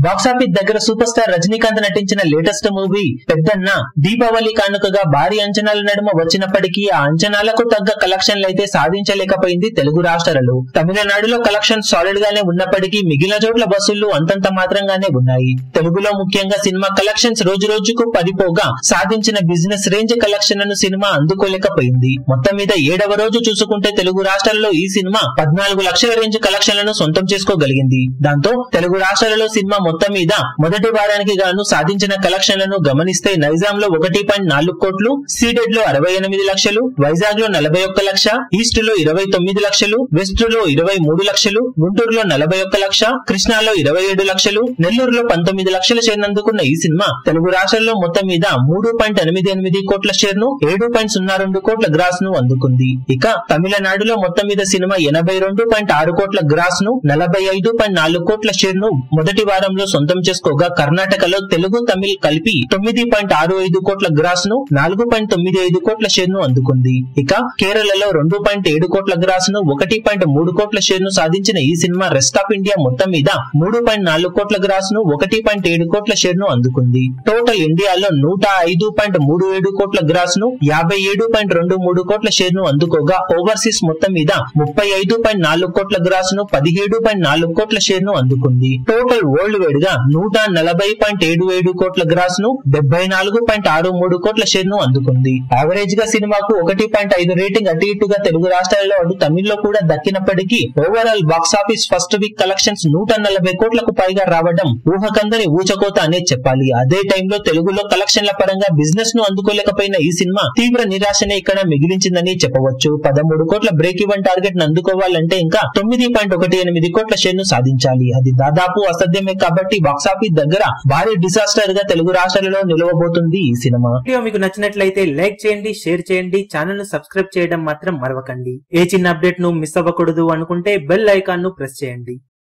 box office దగ్గర super star Rajinikanth నటించిన latest movie పెద్దన్న దీపావళి కానుకగా భారీ అంచనాల నడుమ వచ్చినప్పటికీ ఆ అంచనాలకు తగ్గ కలెక్షన్లు అయితే సాధించలేకపోయింది తెలుగు రాష్ట్రాలలో తమిళనాడులో కలెక్షన్ సాలిడ్ గానే ఉన్నప్పటికీ మిగిలిన చోట్ల బస్సులు అంతంత మాత్రంగానే ఉన్నాయి తెలుగులో ముఖ్యంగా సినిమా కలెక్షన్స్ రోజు రోజుకు పడిపోగా సాధించిన బిజినెస్ రేంజ్ కలెక్షన్లను సినిమా అందుకోలేకపోయింది మొత్తం మీద ఏడవ రోజు చూసుకుంటే తెలుగు రాష్ట్రాల్లో ఈ సినిమా పద్నాలుగు లక్షల రేంజ్ కలెక్షన్లను సొంతం చేసుకోగలిగింది దాంతో తెలుగు రాష్ట్రాలలో సినిమా మొత్తం మీద మొదటి వారానికి గాను సాధించిన కలెక్షన్లను గమనిస్తే నైజాం లో ఒకటి పాయింట్ నాలుగు కోట్లు సీడెడ్ లో అరవై ఎనిమిది లక్షలు వైజాగ్ లో నలభై ఒక్క లక్ష ఈస్ట్ లో ఇరవై తొమ్మిది లక్షలు వెస్ట్ లో ఇరవై మూడు లక్షలు గుంటూరులో నలభై ఒక్క లక్ష కృష్ణాలో ఇరవై ఏడు లక్షలు నెల్లూరులో పంతొమ్మిది లక్షల షేర్ అందుకున్న ఈ సినిమా తెలుగు రాష్ట్రాల్లో మొత్తం మీద మూడు పాయింట్ ఎనిమిది ఎనిమిది కోట్ల షేర్ ను ఏడు పాయింట్ సున్నా రెండు కోట్ల గ్రాస్ ను అందుకుంది ఇక తమిళనాడులో మొత్తం మీద సినిమా ఎనభై రెండు పాయింట్ ఆరు కోట్ల గ్రాస్ ను నలభై ఐదు పాయింట్ నాలుగు కోట్ల షేర్ ను మొదటి వారంలో సొంతం చేసుకోగా కర్ణాటకలో తెలుగు తమిళ్ కలిపి తొమ్మిది పాయింట్ ఆరు ఐదు కోట్ల గ్రాస్ ను నాలుగు పాయింట్ తొమ్మిది ఐదు కోట్ల షేర్ ను అందుకుంది ఇక కేరళలో రెండు పాయింట్ ఏడు కోట్ల గ్రాస్ ను ఒకటి పాయింట్ మూడు కోట్ల షేర్ ను సాధించిన ఈ సినిమా రెస్ట్ ఆఫ్ ఇండియా మొత్తం మీద మూడు పాయింట్ నాలుగు కోట్ల గ్రాస్ ను ఒకటి పాయింట్ ఏడు కోట్ల షేర్ ను అందుకుంది టోటల్ ఇండియాలో నూట ఐదు పాయింట్ మూడు ఏడు కోట్ల గ్రాస్ ను యాభై ఏడు పాయింట్ రెండు మూడు కోట్ల షేర్ ను అందుకోగా ఓవర్సీస్ మొత్తం మీద ముప్పై ఐదు పాయింట్ నాలుగు కోట్ల గ్రాస్ ను పదిహేడు పాయింట్ నాలుగు కోట్ల షేర్ ను అందుకుంది టోటల్ వరల్డ్ వైడ్ గా నూట నలభై పాయింట్ ఏడు ఏడు కోట్ల గ్రాస్ ను డెబ్బై నాలుగు పాయింట్ ఆరు మూడు కోట్ల షేర్ ను అందుకుంది యావరేజ్ గా సినిమాకు ఒకటి పాయింట్ ఐదు రేటింగ్ అటు ఇటుగా తెలుగు రాష్ట్రాల్లో అటు తమిళ్లో కూడా దక్కినప్పటికీ overall box office first week collections నూట నలభై కోట్లకు పైగా రావడం ఊహకందని ఊచకోత అనే చెప్పాలి అదే టైంలో తెలుగులో కలెక్షన్ల పరంగా బిజినెస్ ను అందుకోలేకపోయిన ఈ సినిమా తీవ్ర నిరాశనే ఇక్కడ మిగిలించిందని చెప్పవచ్చు పదమూడు కోట్ల బ్రేక్ ఈవెన్ టార్గెట్ ను అందుకోవాలంటే ఇంకా తొమ్మిది పాయింట్ ఒకటి ఎనిమిది కోట్ల షేర్ ను సాధించాలి అది దాదాపు అసాధ్యమే కాబట్టి బాక్సాఫీస్ దగ్గర భారీ డిసాస్టర్ గా తెలుగు రాష్ట్రాలలో నిలవబోతుంది ఈ సినిమా వీడియో మీకు నచ్చినట్లయితే లైక్ చేయండి షేర్ చేయండి ఛానల్ ను సబ్స్క్రైబ్ చేయడం మాత్రం మరవకండి ఏ చిన్న అప్డేట్ ను మిస్ అవ్వకూడదు అనుకుంటే బెల్ ఐకాన్ ను ప్రెస్ చేయండి